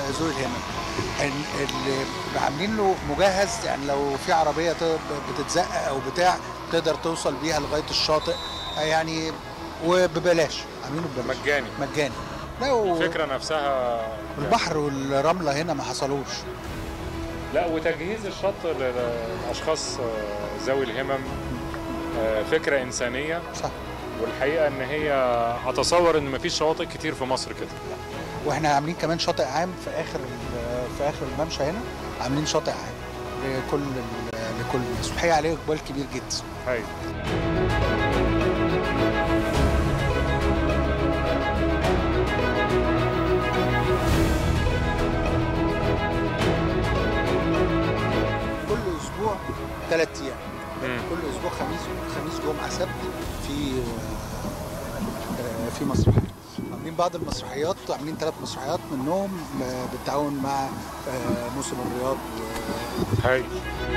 ذوي الهمم ال- اللي عاملين له مجهز يعني لو في عربيه ت- بتتزق او بتاع تقدر توصل بيها لغايه الشاطئ يعني وببلاش عاملينه ببلاش مجاني مجاني لا و- الفكره نفسها البحر والرمله هنا ما حصلوش لا وتجهيز الشط للاشخاص آه، ذوي الهمم آه، فكره انسانيه صح والحقيقه ان هي اتصور ان مفيش شواطئ كتير في مصر كده واحنا عاملين كمان شاطئ عام في اخر ال- في اخر الممشى هنا عاملين شاطئ عام لكل ال- لكل الناس والحقيقه عليه اقبال كبير جدا هاي كل اسبوع ثلاث ايام مم. كل اسبوع خميس خميس جمعه سبت في آه، في مسرحيه عاملين بعض المسرحيات عاملين ثلاث مسرحيات منهم آه، بالتعاون مع آه، موسم الرياض و- هاي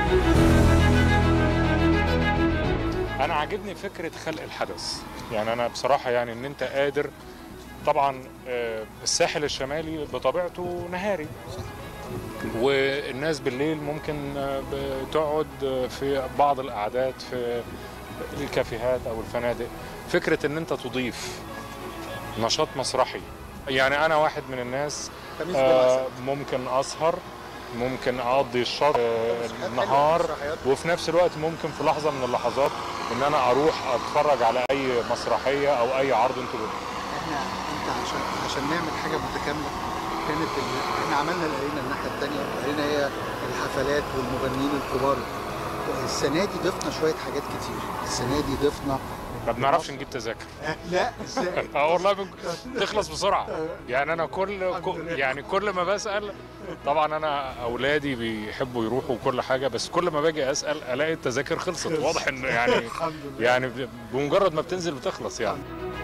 انا عاجبني فكره خلق الحدث يعني انا بصراحه يعني ان انت قادر طبعا آه، الساحل الشمالي بطبيعته نهاري والناس بالليل ممكن آه، بتقعد آه، في بعض القعدات في الكافيهات او الفنادق فكره ان انت تضيف نشاط مسرحي يعني انا واحد من الناس خميس جمعه آه، سبت ممكن اسهر ممكن اقضي الشط آه، مسرحيات حلوة، النهار مسرحيات. وفي نفس الوقت ممكن في لحظه من اللحظات ان انا اروح اتفرج على اي مسرحيه او اي عرض انتوا بت- احنا انت عشان عشان نعمل حاجه متكامله كانت ال... احنا عملنا الارينا الناحيه الثانيه الارينا هي الحفلات والمغنيين الكبار السنه دي ضفنا شويه حاجات كتير السنه دي ضفنا ما بنعرفش نجيب تذاكر لا ازاي اه والله بن- تخلص بسرعه يعني انا كل كو- يعني كل ما بسال طبعا انا اولادي بيحبوا يروحوا وكل حاجه بس كل ما باجي اسال الاقي التذاكر خلصت واضح انه يعني الحمد لله يعني بمجرد ما بتنزل بتخلص يعني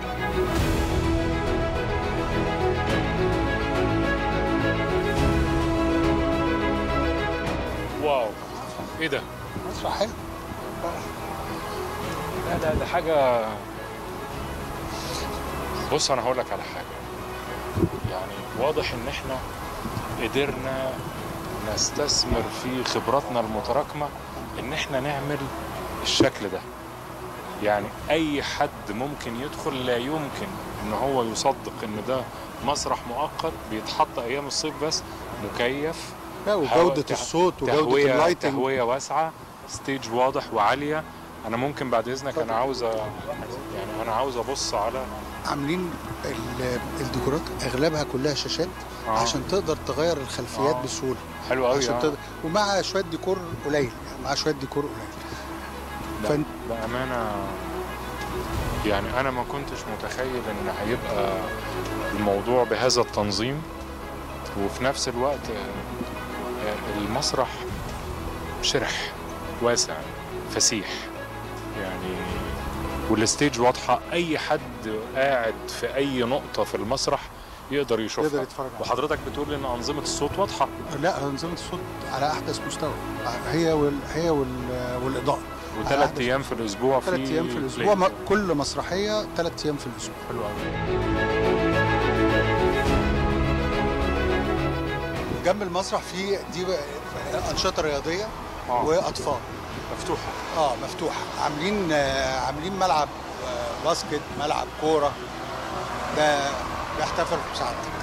واو ايه ده؟ مسرح حلو لا ده ده حاجة بص أنا هقول لك على حاجة يعني واضح إن إحنا قدرنا نستثمر في خبراتنا المتراكمة إن إحنا نعمل الشكل ده يعني أي حد ممكن يدخل لا يمكن إن هو يصدق إن ده مسرح مؤقت بيتحط أيام الصيف بس مكيف لا هوا- وجوده ته- الصوت وجوده تهوية اللايتنج تهوية واسعة ستيج واضح وعالية أنا ممكن بعد إذنك أنا عاوز أ- يعني أنا عاوز أبص على عاملين ال- الديكورات اغلبها كلها شاشات آه. عشان تقدر تغير الخلفيات آه. بسهوله حلو قوي عشان آه. تقدر ومع شويه ديكور قليل يعني مع شويه ديكور قليل لا، فن- بأمانة يعني أنا ما كنتش متخيل إن هيبقى الموضوع بهذا التنظيم وفي نفس الوقت آه، آه، المسرح شرح واسع فسيح يعني والستيج واضحة أي حد قاعد في أي نقطة في المسرح يقدر يشوفها يقدر يتفرج عليها. وحضرتك بتقول إن أنظمة الصوت واضحة لا انظمه الصوت على احدث مستوى هي وال... هي وال... والاضاءه وثلاث أحدث أيام في الأسبوع في ثلاث ايام في الاسبوع بلاي. م- كل مسرحيه ثلاث ايام في الاسبوع حلو قوي جنب المسرح في دي بقى انشطه رياضيه آه. واطفال مفتوحة اه مفتوحه عاملين آه، عاملين ملعب آه، باسكت ملعب كوره ده بيحتفل بسعادتك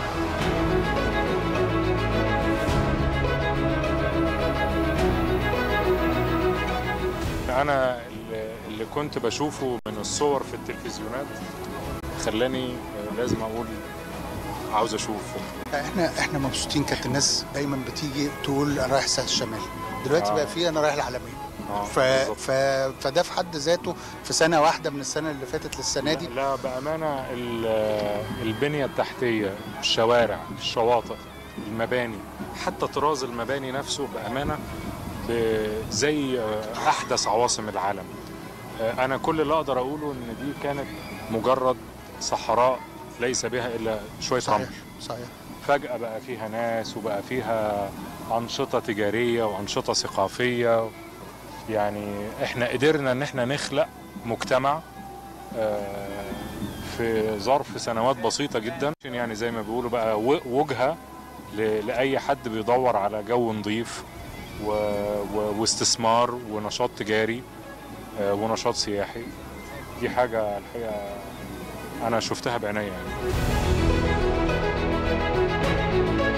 انا اللي- اللي كنت بشوفه من الصور في التلفزيونات خلاني آه، لازم اقول عاوز اشوف احنا احنا مبسوطين كانت الناس دايما بتيجي تقول انا رايح الساحل الشمالي دلوقتي آه. بقى في انا رايح العالمين اه ف... بالظبط. ف... فده في حد ذاته في سنه واحده من السنه اللي فاتت للسنه دي لا بامانه ال- البنيه التحتيه الشوارع الشواطئ المباني حتى طراز المباني نفسه بامانه ب- زي آه، احدث عواصم العالم آه، انا كل اللي اقدر اقوله ان دي كانت مجرد صحراء ليس بها الا شويه رمل صحيح صحيح فجأة بقى فيها ناس وبقى فيها أنشطة تجارية وأنشطة ثقافية يعني احنا قدرنا ان احنا نخلق مجتمع آه، في ظرف سنوات بسيطة جدا يعني زي ما بيقولوا بقى و- وجهة ل- لاي حد بيدور على جو نظيف و... و... واستثمار ونشاط تجاري آه، ونشاط سياحي دي حاجه الحقيقه انا شفتها بعينيا يعني